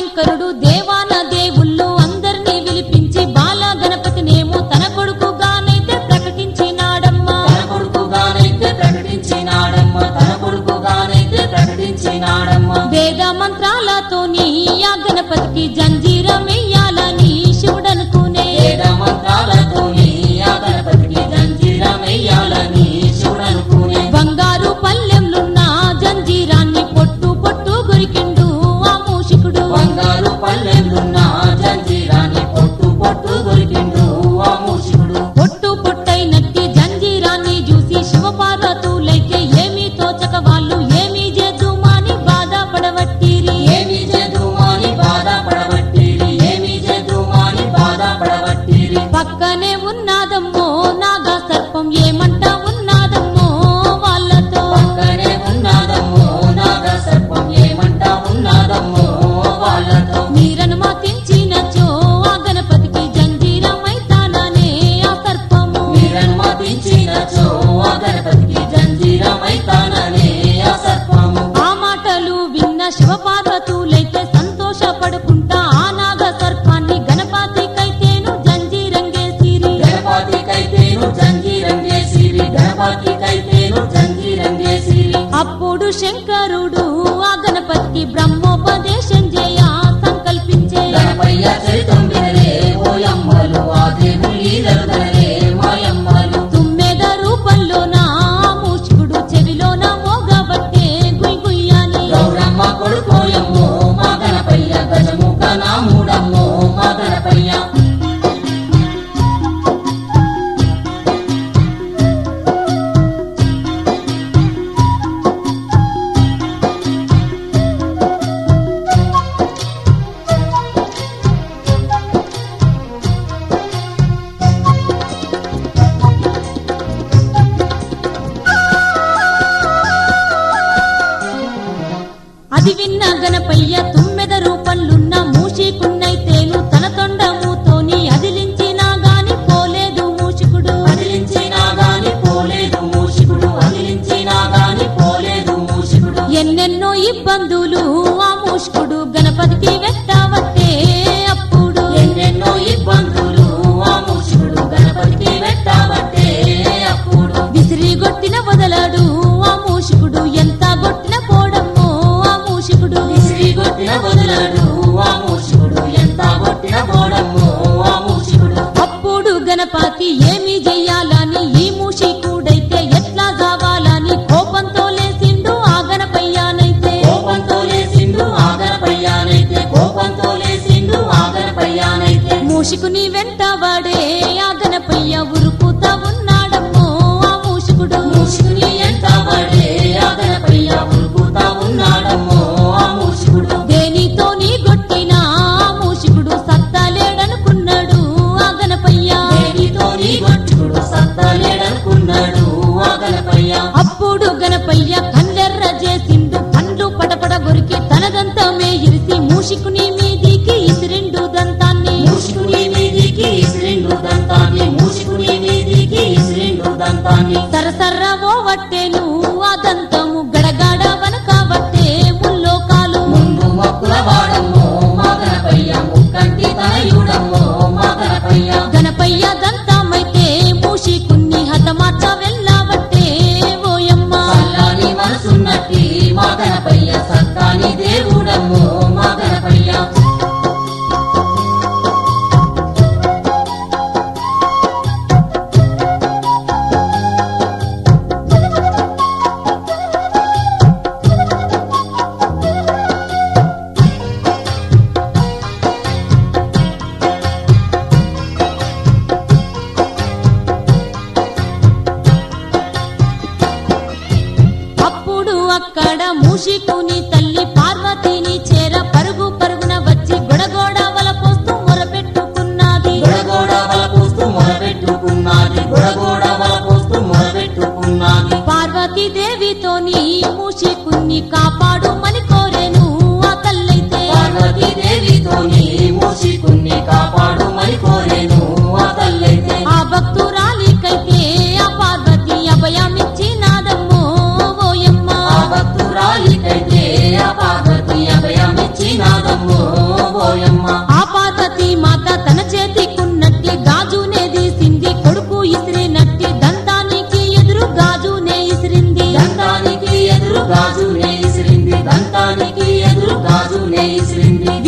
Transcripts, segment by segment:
శంకరుడు దేవాన దేవుళ్ళు అందరినీ విలిపించి బాల గణపతినేమో తన కొడుకుగానైతే ప్రకటించినాడమ్మా తన కొడుకుగానైతే ప్రకటించినాడమ్మ తన కొడుకుగానైతే ప్రకటించినాడమ్మ వేద మంత్రాలతోని ఆ గణపతికి జంజీరం వెయ్యాలని శివుడనుకునే వేద మంత్రాలతోని ఆ గణపతికి జంజీరమెయ్యాలని శివుడనుకునే బంగారు పల్లెంలున్న జంజీరాన్ని పొట్టు పొట్టు గురికిండు ఆ మూషికుడు బంగారు పల్లెలున్న జంజీరాన్ని పొట్టు పొట్టు దొరికిండు ఆ మూషికుడు పొట్టు పొట్టైనట్టి జంజీరాన్ని చూసి శివపార్వతులైతే ఏమీ తోచక వాళ్ళు ఏమీ చేద్దుమాని బాధపడవట్టిరి ఏమి చేదుమాని బాధపడబట్టిరి ఏమి చేదుమాని బాధపడబట్టిరి పక్కనే ఉన్నాదమ్మో నాగా సర్పం ఏమంట ఉన్నాదమ్మో వాళ్ళతో పక్కనే ఉన్నాదమ్మో నాగ సర్పం ఏమంటా ఉన్నాదమ్మో వాళ్ళతో మీరనుమతించినచో ఆ గణపతికి జంజీరమైతాననే ఆ సర్పము మీరనుమతించినచో ఆ గణపతికి జంజీరమైతాననే ఆ సర్పము ఆ మాటలు విన్న శివపార్వతులైతే సంతోషపడుకుంటా ఆ నాగ సర్పాన్ని గణపతికైతేను జంజీరంగేసిరి గణపతికైతేను జంజీరంగేసిరి గణపతికైతేను జంజీరంగేసిరి అప్పుడు శంకరుడు ఆ గణపతికి బ్రహ్మోపదేశం చేయ సంకల్పించే గణపయ్య చరితం వినలే ఓయమ్మలు ఆ దేవుని లీలలు కనలే మాయమ్మలు తుమ్మెద రూపంలో నా మూషికుడు చెవిలోన మోగబట్టే గుయ్ గుయ్యాలి గౌరమ్మ కొడుకోయమ్మో మా గణపయ్య గజముఖ నాముడమ్మో మా గణపయ్య అది విన్న గణపయ్య తుమ్మెద రూపంలున్న మూషికున్నైతేను తన తొండముతోని అదిలించినా గాని పోలేదు మూషికుడు అదిలించినా గాని పోలేదు మూషికుడు అదిలించినా గాని పోలేదు మూషికుడు ఎన్నెన్నో ఇబ్బందులు ఆ మూషికుడు గణపతికి వెట్టవట్టే అప్పుడు ఎన్నెన్నో ఇబ్బందులు ఆ మూషికుడు గణపతికి పెట్టబట్టే అప్పుడు విసిరి గొట్టిన వదలడు ఆ మూషికుడు ఎంత గొట్టిన పోడమ్మో ఆ మూషికుడు శ్రీ కొట్టిన వదలడు ఆ మూషికుడు ఎంత కొట్టిన పోడమ్మో ఆ మూషికుడు అప్పుడు గణపతి ఏమి చెయ్యాలని ఈ మూషికుడైతే ఎట్లా కావాలని కోపంతో లేసిండు ఆ గణపయ్యానైతే కోపంతో లేసిండు ఆగనపయ్యానైతే కోపంతో లేసిండు ఆగనపయ్యానైతే మూషికుని వెంట వాడే ఆ గణపయ్య ఉరుకుతా ఉన్నాడమ్మో ఆ మూషికుడు మూషికుని ఎంత పడే ఆగనపయ్య ఉరుకుతా ఉన్నాడమ్మో ఆ మూషికుడు దేనితో నీ గొట్టిన ఆ మూషికుడు సత్తాలేడనుకున్నాడు ఆ గణపయ్య దేనితో నీ గొట్టుకుడు సత్తలేడనుకున్నాడు ఆగనపయ్య అప్పుడు గణపయ్య కళ్ళెర్ర చేసిండు పండ్లు పటపట గొరికి తనదంతమే ఇరిసి మూషికుని మీదికి ఇసిరిండు దంతాన్ని మూషికుని మీదికి ఇసిరిండు దంతాన్ని మూషికుని మీదికి ఇసిరిండు దంతాన్ని సరసర్ర ఓ వట్టేను ఆ దంతము గడగాడ వనకబట్టే ముల్లోకాలు ముందు మొక్కుల వాడమ్మో మా గణపయ్య ముక్కంటి తనయుడమ్మో మా గణపయ్య గణపయ్య దంతమైతే మూషికున్ని హతమార్చ వెళ్ళబట్టే ఓయమ్మ చల్లని మనసున్నట్టి మా గణపయ్య సత్తాని దేవుడమ్మో మా గణపయ్య అప్పుడు అక్కడ మూషికుని తల్లి పార్వతిని చేర పరుగు పరుగున వచ్చి గొడగోడ వలపోస్తూ మొరపెట్టుకున్నది గొడగోడ వలపోస్తూ మొరపెట్టుకున్నది గొడగోడ వలపోస్తూ మొరపెట్టుకున్నది పార్వతీ దేవితోని మూషికున్ని కాపాడుమని కోరెను ఆ తల్లైతే పార్వతీదేవితోని మూషికుణ్ణి కాపాడుమని కోరేను ఆ తల్లైతే ఆ భక్తురాలికైతే ఆ పార్వతి అభయమిచ్చినాదమ్మో ఓయమ్మ ఆ భక్తురాలికైతే ఆ పార్వతి అభయమిచ్చినాదమ్మో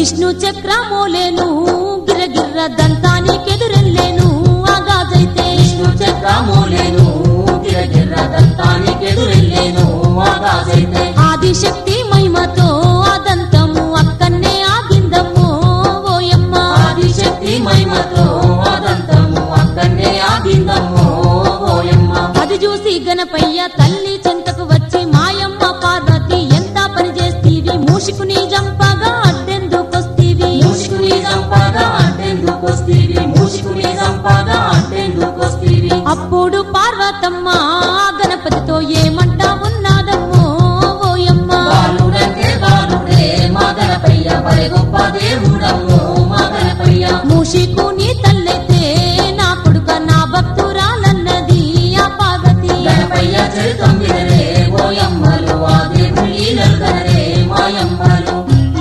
విష్ణు చక్రమోలేను గిరగిర్ర దంతానికెదురెళ్ళేను ఆగాజైతే విష్ణు చక్రమూలేను గిరగిర్ర దంతానికెదురెళ్ళేను ఆగాజైతే ఆదిశక్తి మహిమతో ఆ దంతము అక్కన్నే ఆగిందమ్మో ఓయమ్మ ఆదిశక్తి మహిమతో అదంతము అక్కడనే ఆగిందమ్మో ఓయమ్మ అది చూసి గణపయ్య తల్లి చెంతకు వచ్చి మాయమ్మ పార్వతి ఎంత పని చేస్తీవి మూషికుని జంపగా అడ్డెందుకొస్తీవి మూషికుని సంపద అంటెందుకొస్తీవి మూషికుని సంపద అంటెందుకొస్తీవి అప్పుడు పార్వతమ్మ ఆ గణపతితో ఏమంటా ఉన్నాదమ్మో ఓయమ్మ బాలుడంటే బాలుడే మా గణపయ్య బలి గొప్ప దేవుడమ్మో మా గణపయ్య మూషికుని తల్లైతే నా కొడుక నా భక్తురాలన్నది ఆ పార్వతి గణపయ్య చరితం వినరే ఓయమ్మలు ఆ దేవుని లీలలు కనరే మాయమ్మలు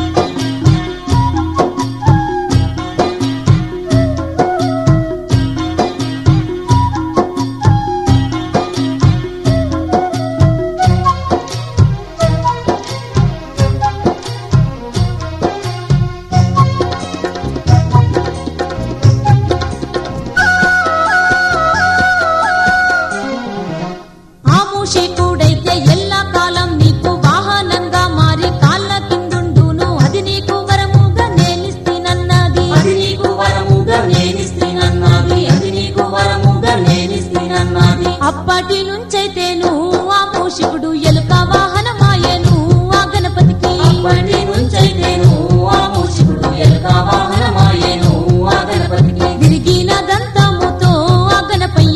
ఆ మూషికుడైతే ఎల్ల కాలం నీకు వాహనంగా మారి కాళ్ళ కిందుండును అది నీకు వరముగా నేనిస్తినన్నది అది నీకు వరముగా నేనిస్తేనన్నది అది నీకు వరముగా నేనిస్తేనన్నది అప్పటి నుంచైతేను ఆ మూషికుడు ఎలుక వాహనమాయను ఆ గణపతికి అప్పటి నుంచైతేను ఆ మూషికుడు ఎలుక వాహనమాయేను ఆ గణపతికి తిరిగిన దంతముతో ఆ గణపయ్య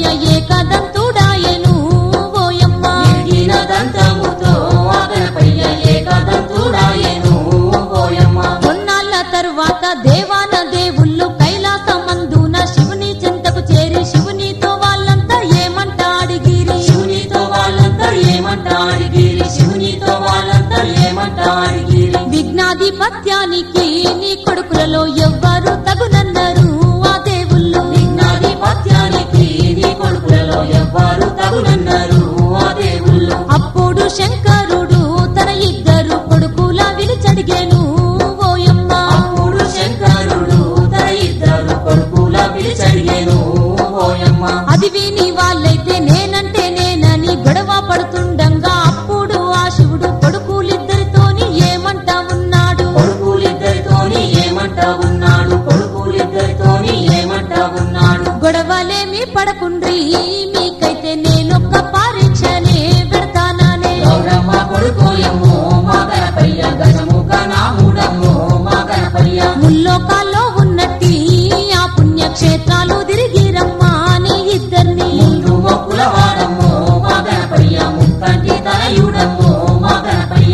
ఏకదంతుడాయను ఓయమ్మ ఎరిగిన దంతముతో ఆ గణపయ్య ఏకదంతుడాయేను ఓయమ్మ కొన్నాళ్ళ తరువాత దేవాన దేవుళ్ళు కైలాసమందున శివుని చెంతకు చేరి శివునితో వాళ్ళంతా ఏమంటా అడిగిరి శివునితో వాళ్ళంతా ఏమంటా అడిగిరి శివునితో వాళ్ళంతా ఏమంటా అడిగిరి విఘ్నాధిపత్యానికి నీ కొడుకులలో ఎవ్వరు తగునన్నారు ఆ దేవుళ్ళు విఘ్నాధిపత్యానికి నీ కొడుకులలో ఎవ్వరు తగునన్నారు ఆ దేవుళ్ళు అప్పుడు శంకరుడు తన ఇద్దరు కొడుకుల విలిచడిగాను ఓయమ్మ అప్పుడు శంకరుడు తన ఇద్దరు కొడుకుల పిలిచడిగేను ఓయమ్మ అది విని వాళ్ళైతే నేనంటే నేనని గొడవ పడుతుండగా అప్పుడు ఆ శివుడు కొడుకులిద్దరితోని ఏమంటా ఉన్నాడు కొడుకులిద్దరితోని ఏమంటా ఉన్నాడు కొడుకులిద్దరితోని ఏమంటా ఉన్నాడు గొడవలేమి పడకుండ్రి మీకైతే నేనొక్క పరీక్షనే పెడతానానే గౌరమ్మ కొడుకోయమ్మో మా గణపయ్య గజముఖ నాముడమ్మో మా గణపయ్య ముల్లోకాల్లో ఉన్నట్టి ఆ పుణ్యక్షేత్రాలు తిరిగి రమ్మా అని ఇద్దరిని ముందు మొక్కుల వాడమ్మో మా గణపయ్య ముక్కంటి తనయుడమ్మో మా గణపయ్య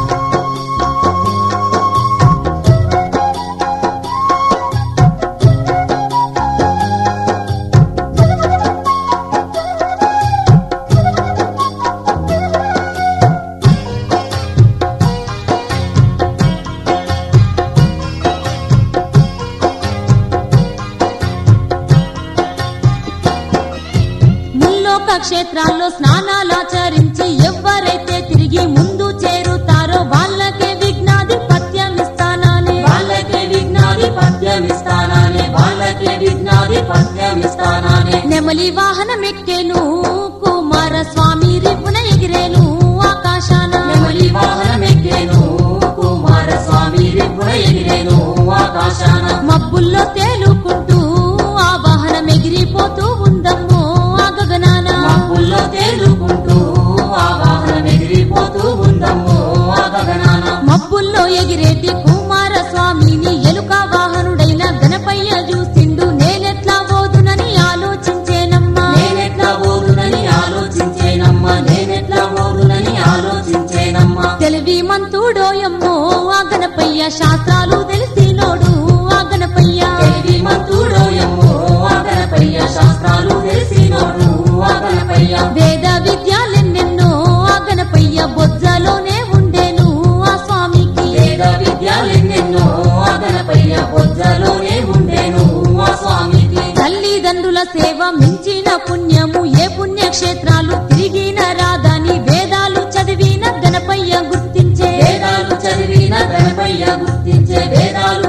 ముల్లోక క్షేత్రాల్లో స్నానాలాచరించి ఎవరైతే తిరిగి ముందు చేరుతారో వాళ్ళకే విఘ్నాధిపత్యం ఇస్తానని వాళ్ళకే విఘ్నాధిపత్యం ఇస్తానానే వాళ్ళకే విఘ్నాధిపత్యం ఇస్తానానే నెమలి వాహనం ఎక్కేను కుమార స్వామి రిపున ఎగిరేను ఆకాశాన నెమలి వాహనం ఎక్కేను కుమారస్వామి రిపున ఎగిరేను ఆకాశాన మబ్బుల్లో తేలుకుంటూ ఆ వాహనం ఎగిరిపోతూ ఉందమ్మో ఆ గగనాన మబ్బుల్లో తేలుకుంటూ ఆ వాహనం ఎగిరిపోతూ ఉందమ్మో ఆ గగనాన మబ్బుల్లో ఎగిరేటి కుమార స్వామిని ఎలుక వాహనుడైన గణపయ్య చూసిండు నేనెట్లా పోదునని ఆలోచించేనమ్మా నేనెట్లా పోదునని ఆలోచించేనమ్మా నేనెట్లా పోదునని ఆలోచించేనమ్మా తెలివి మంతుడోయమ్మో ఆ గణపయ్య శాస్త్రాలు తెలిసినోడు ఆ గణపయ్య తెలివి మంతుడోయమ్మో ఆ గణపయ్య శాస్త్రాలు తెలిసినోడు ఆ గణపయ్య వేద విద్యాలెన్నెన్నో ఆ గణపయ్య బొజ్జలోనే ఉండేను ఆ స్వామికి వేద విద్యాలెన్నెన్నో ఆ గణపయ్య పొజ్జలోనే ఉండేను ఆ స్వామికి తల్లిదండ్రుల సేవ మించిన పుణ్యము ఏ పుణ్యక్షేత్రాలు తిరిగిన రాదని వేదాలు చదివిన గణపయ్య గుర్తించే వేదాలు చదివిన గణపయ్య గుర్తించే వేదాలు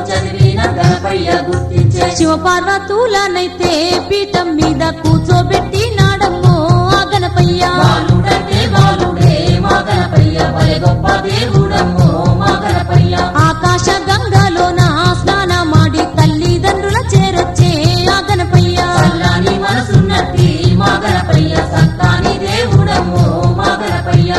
గణపయ్య గుర్తించే శివపార్వతులనైతే పీఠం మీద కూర్చోబెట్టి నాడమ్మో ఆ గణపయ్య బాలుడంటే బాలుడే మా గణపయ్య బలే గొప్ప దేవుడమ్మో మా గణపయ్య ఆకాశ గంగలోన స్నానమాడి తల్లిదండ్రుల చేరొచ్చే ఆ గణపయ్య చల్లని మనసున్నట్టి మా గణపయ్య సత్తాని దేవుడమ్మో మా గణపయ్య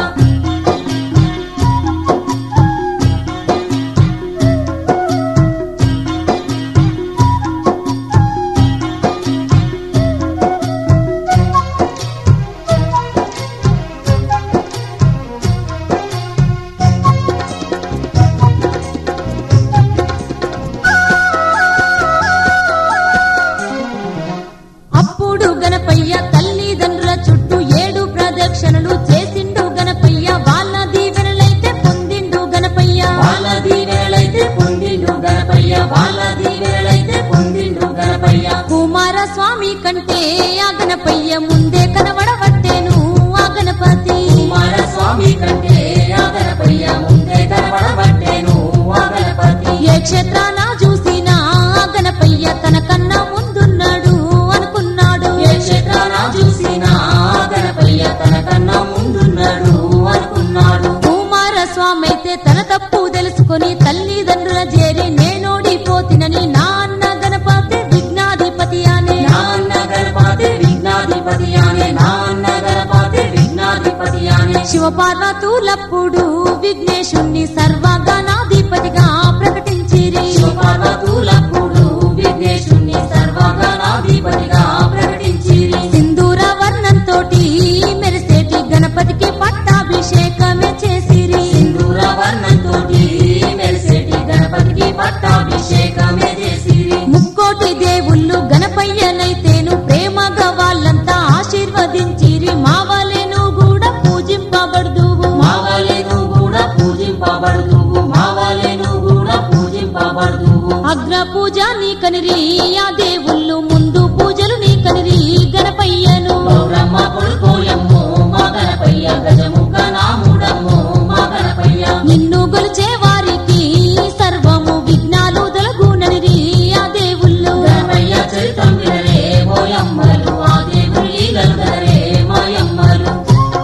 అప్పుడు గణపయ్య తల్లిదండ్రుల చుట్టూ ఏడు ప్రదక్షిణలు చేసిండు గణపయ్య వాళ్ళ దీవెనలైతే పొందిండు గణపయ్య వాళ్ళ దీవెనలైతే పొందిండు గణపయ్య వాళ్ళ దీవెనలైతే పొందిండు గణపయ్య కుమార స్వామి కంటే ఆ గణపయ్య ముందే కనబడబట్టేను ఆ గణపతి కుమార స్వామి కంటే ఆ గణపయ్య ముందే కనబడబట్టేను ఆ గణపతి ఏ క్షేత్రాన చూసినా ఆ గణపయ్య తన కన్నా ముందున్నాడు అనుకున్నాడు ఏ క్షేత్రాన చూసినా ఆ గణపయ్య తన కన్నా ముందున్నాడు అనుకున్నాడు కుమార స్వామి అయితే తన తప్పు తెలుసుకొని తల్లిదండ్రుల చేరి నేనోడిపోతినని నాన్న గణపతి విఘ్నాధిపతి అనే నాన్న గణపతి విఘ్నాధిపతి అనే నాన్న గణపతి విఘ్నాధిపతి అనే శివపార్వతులప్పుడు విఘ్నేశుణ్ణి సర్వగణాధిపతిగా ప్రకటించిరి శివపార్వతులప్పుడు విఘ్నేశుణ్ణి సర్వగణాధిపతిగా ప్రకటించిరి సింధూర వర్ణంతోటి మెరిసేటి గణపతికి పట్టాభిషేకమే చేసిరి సింధూర వర్ణంతోటి మెరిసేటి గణపతికి పట్టాభిషేకమే చేసిరి ముక్కోటి దేవుళ్ళు గణపయ్యనైతేను ప్రేమగా వాళ్ళంతా ఆశీర్వదించిరి మావలేను కూడా పూజింపబడుదువు మావలేను కూడా పూజింపబడుదువు మావలేను కూడా పూజింపబడుదువు అగ్ర పూజ నీ కనిరి ఆ దేవుళ్ళు ముందు పూజలు నీ కనిరి గణపయ్యను గౌరమ్మ కొడుకోయమ్మో మా గణపయ్య గజముఖ నాముడమ్మో మా గణపయ్య నిన్ను గొలిచే వారికి సర్వము విఘ్నాలు దొలగుననిరి ఆ దేవుళ్ళు గణపయ్య చరితం వినరే మోయమ్మలు ఆ దేవుడి లీలలు గనరే మాయమ్మలు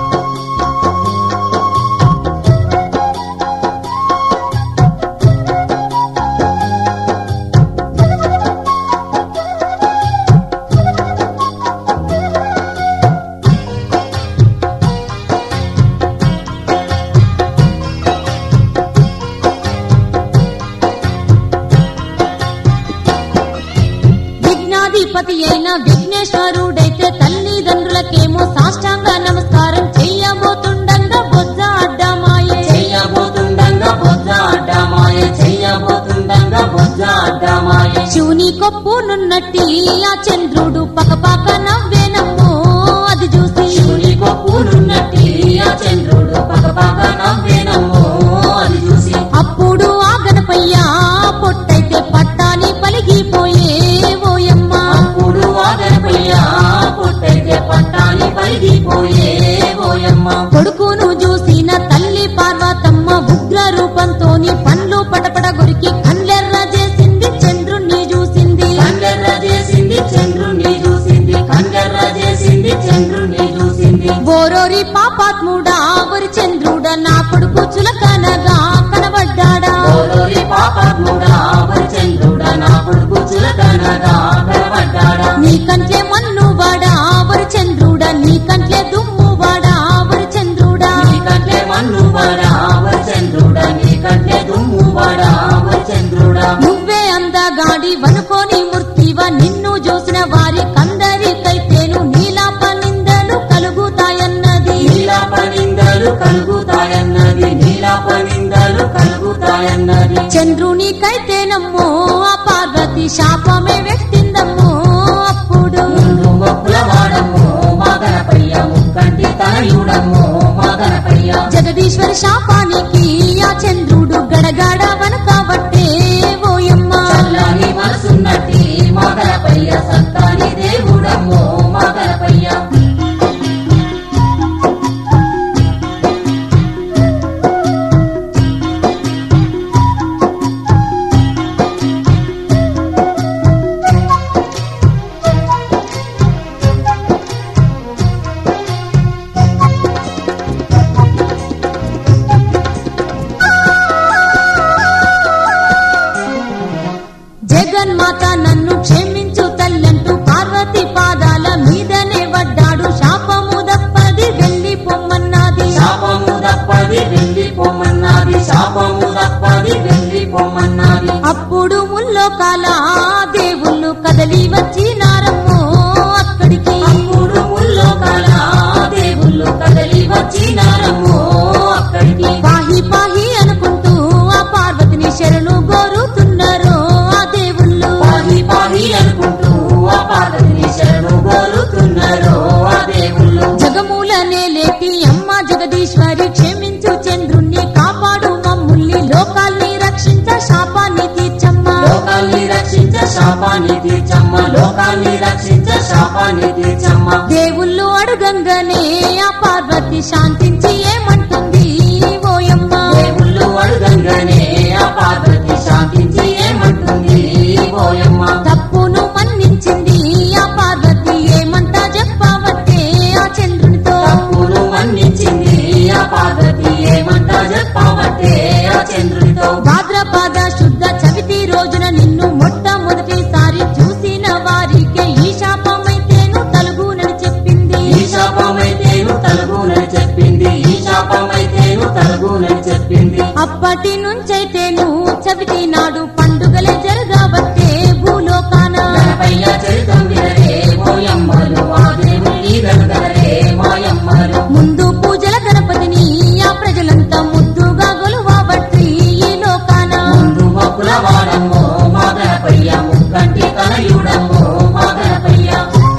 విఘ్నాధిపతి అయిన విఘ్నేశ్వరుడైతే తల్లిదండ్రులకేమో సాష్టాంగ నమస్కారం చెయ్యబోతుండగా బొజ్జ అడ్డమాయే చెయ్యబోతుండంగా బొజ్జ అడ్డమాయ చెయ్యబోతుండంగా బొజ్జ అడ్డమాయ శివుని కొప్పునున్నట్టి ఆ చంద్రుడు పకపక నవ్వేనమ్మో అది చూసి శివుని కొప్పునున్నట్టి ఆ చంద్రుడు పకపక నవ్వేనమ్మో అది చూసి అప్పుడు ఆ గణపయ్య పొట్టైతే పట్టాని పలిగిపోయే ఓయమ్మ అప్పుడు ఆ గణపయ్య పుట్టైతే పట్టాని పలిగిపోయే ఓయమ్మ కొడుకును చూసిన తల్లి పార్వతమ్మ ఉగ్ర రూపంతోని పండ్లు పటపట గురికి కండ్లెర్ర చేసింది చంద్రుణ్ణి చూసింది కండెర్ర చేసింది చంద్రుణ్ణి చూసింది కండెర్ర చేసింది చంద్రుణ్ణి చూసింది ఓరోరి పాపాత్ముడా ఒరి చంద్రుడా నా కొడుకు చులకనగా కనబడ్డాడా ఓరోరి పాపాత్ముడా వరి చంద్రుడా నా కొడుకు చులకనగా కనబడ్డాడా నీ కంట్లే మన్ను వాడా ఒరి చంద్రుడా నీ కంట్లే దుమ్ము వాడా ఒరి చంద్రుడా నీ కంటే మన్ను వాడా వరి చంద్రుడా నీ కంటే దుమ్ము వాడా వరి చంద్రుడా నువ్వే అందగాడి వనుకోని మూర్తివ నిన్ను చూసిన వారి కందరికైతేను నీలాప నిందలు కలుగుతాయన్నది నీలాప నిందలు కలుగుతాయన్నది నీలాప నిందలు కలుగుతాయన్నది చంద్రునికైతేనమ్మో ఆ పార్వతి శాపమే వ్యక్తిందమ్మో అప్పుడు ముందు మొక్కుల వాడమ్మో మా గణపయ్య ముక్కంటి తనయుడమ్మో మా గణపయ్య జగదీశ్వరి శాపానికి ఆ చంద్రుడు గడగడ వనకబట్టే ఓయమ్మ చల్లని మనసున్నట్టి మా గణపయ్య సత్తాని దేవుడమ్మో మా గణపయ్య ముల్లోకాల దేవుళ్ళు కదలి వచ్చినారమ్మో అక్కడికి అప్పుడు ముల్లోకాల దేవుళ్ళు కదలి వచ్చినారమ్మో అక్కడికి పాహి పాహి అనుకుంటూ ఆ పార్వతిని శరణు కోరుతున్నారు ఆ దేవుళ్ళు పాహి పాహి అనుకుంటూ ఆ పార్వతిని శరణు కోరుతున్నారు ఆ దేవుళ్ళు జగమూలనే లేటి అమ్మ జగదీశ్వరి క్షమించు చంద్రుణ్ణి కాపాడు మమ్ముల్ని లోకాల్ని రక్షించ శాపాన్ని తీర్చమ్మా లోకాల్ని రక్షించ శాపాన్ని తీర్చమ్మ లోకాల్ని రక్షించ శాపాన్ని తీర్చమ్మ దేవుళ్ళు అడగంగానే ఆ పార్వతి శాంతించి ఏమంటుంది ఓయమ్మ దేవుళ్ళు అడుగంగానే ఆ పార్వతి శాంతించి ఏమంటుంది ఓయమ్మ తప్పును మన్నించింది ఆ పార్వతి ఏమంటా చెప్పవట్టే ఆ చంద్రునితో తప్పును మన్నించింది ఆ పార్వతి ఏమంటా చెప్పవట్టే ఆ చంద్రునితో భాద్రపాద శుద్ధ చవితి రోజున నిన్ను మొట్టమొదటిసారి చూసిన వారికే ఈ శాపమైతేను తలుగునని చెప్పింది ఈ శాపమైతేను తలుగునని చెప్పింది ఈ శాపమైతేను తలుగునని చెప్పింది అప్పటి నుంచైతేను చవితి నాడు పండుగలే జరగబట్టే భూలోకాన గణపయ్య చరితం వినరే మోయమ్మలు ఆ దేవుని గనగనరే మాయమ్మలు ముందు పూజల గణపతిని ఆ ప్రజలంతా ముద్దుగా గొలువబట్టి ఈ లోకాన ముందు మొక్కుల వాడమ్మో మా గణపయ్య ముక్కంటి తనయుడమ్మో మా గణపయ్య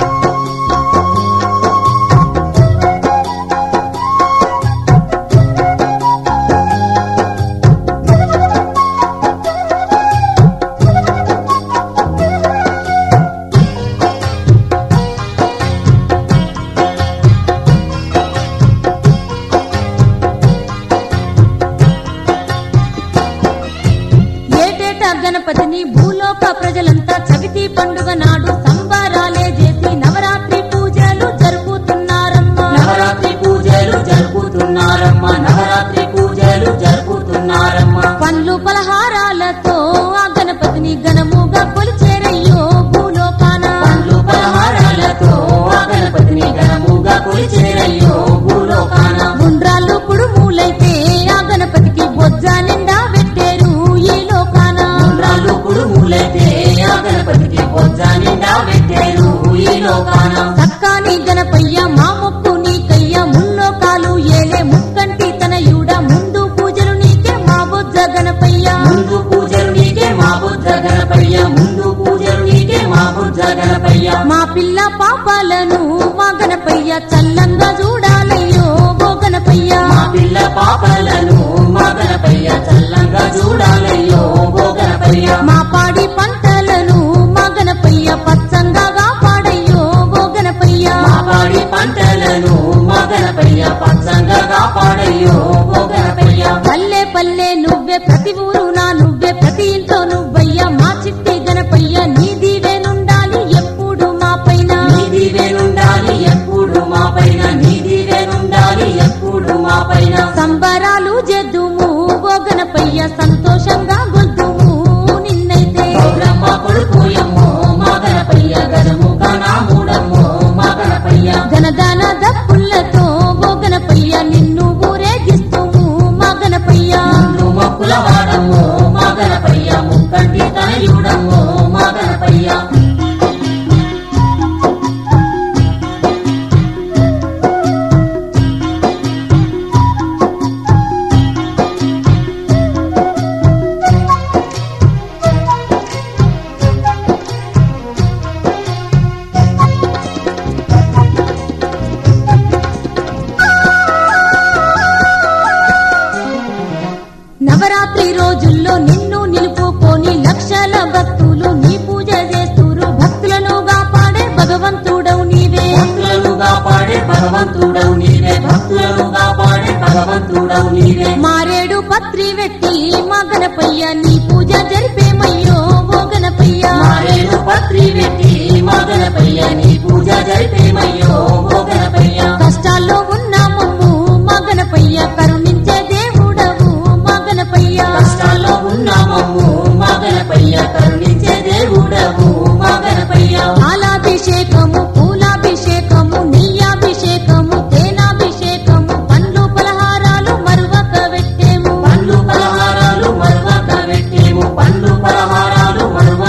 ఏటేటా గణపతిని భూలోక ప్రజలంతా చవితి పండుగ నాడు సంబరాలే చేసి నవరాత్రి పూజలు జరుపుతున్నారమ్మా నవరాత్రి పూజలు జరుపుతున్నారమ్మ నవరాత్రి పూజలు జరుపుతున్నారమ్మ పండ్లు పలహారాలతో ఆ గణపతిని ఘనముగా కొలిచేరయ్యో భూలోకాన పండ్లు పలహారాలతో ఆ గణపతిని ఘనముగా కొలిచేరయ్యో భూలోకాన గుండ్రాళ్ళు కుడుములైతే ఆ గణపతికి బొజ్జ నిండా పెట్టేరు ఈ లోకాన ఉండ్రాళ్ళు కుడుములైతే ఆ గణపతికి బొజ్జ నిండా పెట్టారు ఈ లోకాన సక్కాని గణపయ్య మా మొక్కు నీకయ్య ముల్లోకాలు ఏలే ముక్కంటి తనయుడ ముందు పూజలు నీకే మా బొజ్జ గణపయ్య ముందు పూజలు నీకే మా బుద్ధ గణపయ్య ముందు పూజలు నీకే మా బుద్ధ గణపయ్య మా పిల్ల పాపాలను మా గణపయ్య చల్లంగా చూడాలయ్యో ఓ గణపయ్య మా పిల్ల పాపలను మా గణపయ్య చల్లంగా చూడాలయ్యో ఓ గణపయ్య మా పాడి పంటలను మా గణపయ్య పచ్చంగా కాపాడయ్యో ఓ గణపయ్య మా పాడి పంటలను మా గణపయ్య పచ్చంగా కాపాడయ్యో ఓ గణపయ్య పల్లె పల్లె నువ్వే ప్రతి ఊరు నా నువ్వే ప్రతి ఇంట్లో నువ్వయ్య మా చిట్టి గణపయ్య నీ దీవెనుండాలి ఎప్పుడు మా పైన నీది వేనుండాలి ఎప్పుడు మా పైన నీది వేనుండాలి ఎప్పుడు మా పైన సంబరాలు జద్దుము ఓ గణపయ్య సంతోషంగా గొద్దుము నిన్నైతే గౌరమ్మ కొడుకోయమ్మో మా గణపయ్య గణముగా నా మూడమ్మో మా గణపయ్య ధనదాన దప్పులతో ఓ గణపయ్య నిన్ను ఊరేగిస్తుము మా గణపయ్య ముందు మొక్కుల వాడమ్మో మా గణపయ్య ముక్కంటి తనయుడమ్మో మా గణపయ్య నవరాత్రి రోజుల్లో నిన్ను నిలుపుకొని లక్షల భక్తులు నీ పూజ చేస్తూరు భక్తులను కాపాడే భగవంతుడవు నీవే భక్తులను కాపాడే భగవంతుడవు నీవే భక్తులను కాపాడే భగవంతుడవు నీవే మారేడు పత్రి వెట్టి మా గణపయ్య నీ పూజ జరిపేమయ్యో ఓ గణపయ్య మారేడు పత్రి పెట్టి మా గణపయ్య నీ పూజ జరిపేమయ్యో ఓ గణపయ్య కష్టాల్లో ఉన్న మమ్ము మా గణపయ్య కరుణించే దేవుడవు మా గణపయ్య కష్టాల్లో ఉన్నామమ్ము మా గణపయ్య కరుణించే దేవుడవు మా గణపయ్య పాలాభిషేకము పూలాభిషేకము నెయ్యాభిషేకము తేనాభిషేకము పండ్లు పలహారాలు మరువక పెట్టేము పండ్లు పలహారాలు మరువక పెట్టేము పండ్లు పలహారాలు మరువక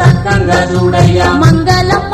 తక్కంగా చూడయ్యా మంగళమ్మ